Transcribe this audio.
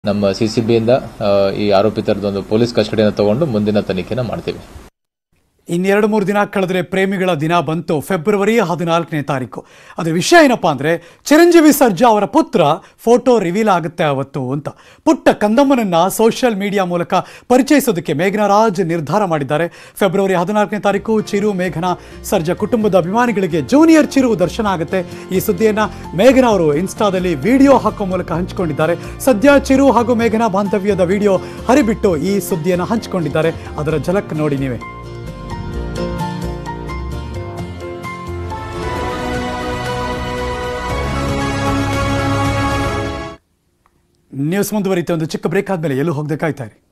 ನಮ್ಮ C C ಬಿಯಿಂದ ಈ ಆರೋಪಿತರದೊಂದು police ಕಸ್ಟಡಿಯನ್ನು ತಗೊಂಡು ಮುಂದಿನ ತನಿಖೆನ ಮಾಡ್ತೀವಿ ಇನ್ನೆರಡು ಮೂರು ದಿನ ಕಳೆದ್ರೆ ಪ್ರೇಮಿಗಳ ದಿನ ಬಂತು ಫೆಬ್ರವರಿ ಹದಿನಾಲ್ಕನೇ ತಾರೀಕು ಅದ್ರ ವಿಷಯ ಏನಪ್ಪಾ ಅಂದ್ರೆ ಚಿರಂಜೀವಿ ಸರ್ಜಾ ಅವರ ಪುತ್ರ ಫೋಟೋ ರಿವೀಲ್ ಆಗುತ್ತೆ ಅವತ್ತು ಅಂತ ಪುಟ್ಟ ಕಂದಮ್ಮನನ್ನ ಸೋಷಿಯಲ್ ಮೀಡಿಯಾ ಮೂಲಕ ಪರಿಚಯಿಸೋದಕ್ಕೆ ಮೇಘನಾ ರಾಜ್ ನಿರ್ಧಾರ ಮಾಡಿದ್ದಾರೆ ಫೆಬ್ರವರಿ ಹದಿನಾಲ್ಕನೇ ತಾರೀಕು ಚಿರು ಮೇಘನಾ ಸರ್ಜಾ ಕುಟುಂಬದ ಅಭಿಮಾನಿಗಳಿಗೆ ಜೂನಿಯರ್ ಚಿರು ದರ್ಶನ ಆಗುತ್ತೆ ಈ ಸುದ್ದಿಯನ್ನ ಮೇಘನಾ ಅವರು ಇನ್ಸ್ಟಾದಲ್ಲಿ ವಿಡಿಯೋ ಹಾಕೋ ಮೂಲಕ ಹಂಚಿಕೊಂಡಿದ್ದಾರೆ ಸದ್ಯ ಚಿರು ಹಾಗೂ ಮೇಘನಾ ಬಾಂಧವ್ಯದ ವಿಡಿಯೋ ಹರಿಬಿಟ್ಟು ಈ ಸುದ್ದಿಯನ್ನು ಹಂಚಿಕೊಂಡಿದ್ದಾರೆ ಅದರ ಝಲಕ್ ನೋಡಿ ನೀವೇ ನ್ಯೂಸ್ ಮುಂದುವರಿಯುತ್ತೆ ಒಂದು ಚಿಕ್ಕ ಬ್ರೇಕ್ ಆದಮೇಲೆ ಎಲ್ಲೂ ಹೋಗದೆ ಕಾಯ್ತಾ ಇರಿ